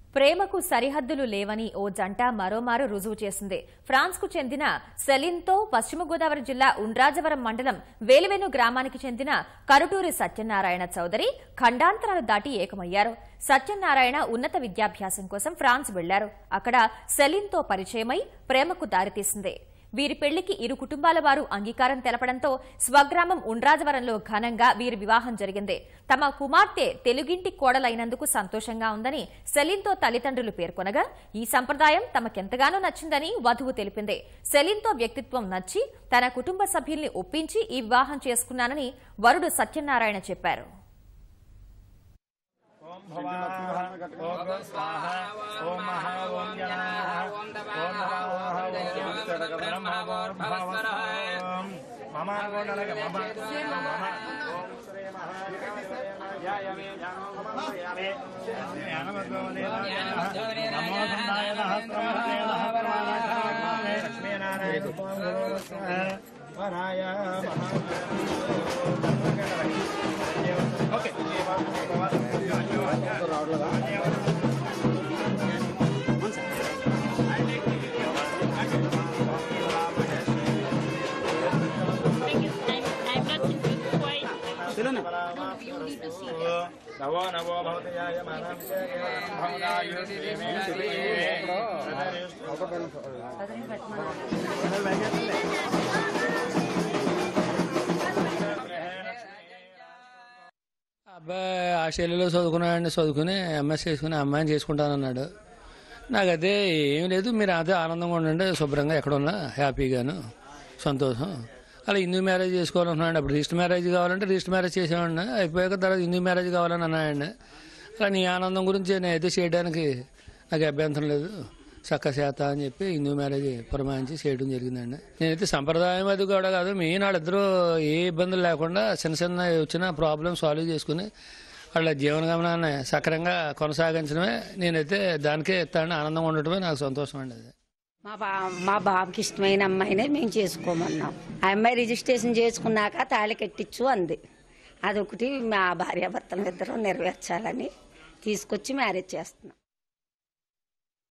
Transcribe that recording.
ప్రేమకు సరిహద్దులు లేవని ఓ జంట మరోమారు రుజువు చేసింది ఫ్రాన్స్ కు చెందిన సెలిన్తో పశ్చిమ గోదావరి జిల్లా ఉండ్రాజవరం మండలం వేలువెను గ్రామానికి చెందిన కరుటూరి సత్యనారాయణ చౌదరి ఖండాంతరాలు దాటి ఏకమయ్యారు సత్యనారాయణ ఉన్నత విద్యాభ్యాసం కోసం ఫ్రాన్స్ వెళ్లారు అక్కడ సెలిన్తో పరిచయమై ప్రేమకు దారితీసింది వీరి పెళ్లికి ఇరు కుటుంబాల వారు అంగీకారం తెలపడంతో స్వగ్రామం ఉండ్రాజవరంలో ఘనంగా వీరి వివాహం జరిగింది తమ కుమార్తె తెలుగింటి కోడలైనందుకు సంతోషంగా ఉందని సెలిన్తో తల్లిదండ్రులు పేర్కొనగా ఈ సంప్రదాయం తమకెంతగానో నచ్చిందని వధువు తెలిపింది సెలిన్తో వ్యక్తిత్వం నచ్చి తన కుటుంబ సభ్యుల్ని ఒప్పించి ఈ వివాహం చేసుకున్నానని వరుడు సత్యనారాయణ చెప్పారు ఓం స్వాహ ఓం మహా ఓం జనాః ఓం నమః ఓం బ్రహ్మోర్భవం మమ గోడలగ మమ మమ ఓం శ్రీ మహాయాయ మే జానో మమయామే నమో సందాయ సహస్రమతే సహస్రమానే లక్ష్మీనారాయణ వరాయ ఓకే నవో నవో భవతి యాయమానం అబ్బాయి ఆస్ట్రేలియాలో చదువుకున్నాడండి చదువుకుని ఎంఎస్ చేసుకుని అమ్మాయిని చేసుకుంటానన్నాడు నాకు అదే ఏం లేదు మీరు అదే ఆనందంగా ఉండండి శుభ్రంగా ఎక్కడున్నా హ్యాపీగాను సంతోషం అలా హిందూ మ్యారేజ్ చేసుకోవాలనుకున్నాడు అప్పుడు రిజిస్టర్ మ్యారేజ్ కావాలంటే రిజిస్టర్ మ్యారేజ్ చేసేవాడిని అయిపోయాక తర్వాత హిందూ మ్యారేజ్ కావాలని అన్నాయండి అలా నీ ఆనందం గురించి నేనైతే చేయడానికి నాకు అభ్యంతరం లేదు చక్క చేత అని చెప్పి హిందూ మ్యారేజ్ పురమాయించి చేయడం జరిగిందండి నేనైతే సంప్రదాయం అది కూడా కాదు మెయిన్ వాళ్ళిద్దరూ ఏ ఇబ్బందులు లేకుండా చిన్న చిన్న వచ్చిన ప్రాబ్లమ్ సాల్వ్ చేసుకుని వాళ్ళ జీవనగమనాన్ని సక్రంగా కొనసాగించడమే నేనైతే దానికే ఎత్తాను ఆనందంగా ఉండటమే నాకు సంతోషం అండి అది మా బా మా బాబుకి ఇష్టమైన అమ్మాయినే మేము చేసుకోమన్నాం ఆ అమ్మాయి రిజిస్ట్రేషన్ చేసుకున్నాక తాళి కట్టించు అంది అదొకటి మా భార్యాభర్తలు ఇద్దరు నెరవేర్చాలని తీసుకొచ్చి మ్యారేజ్ చేస్తున్నాం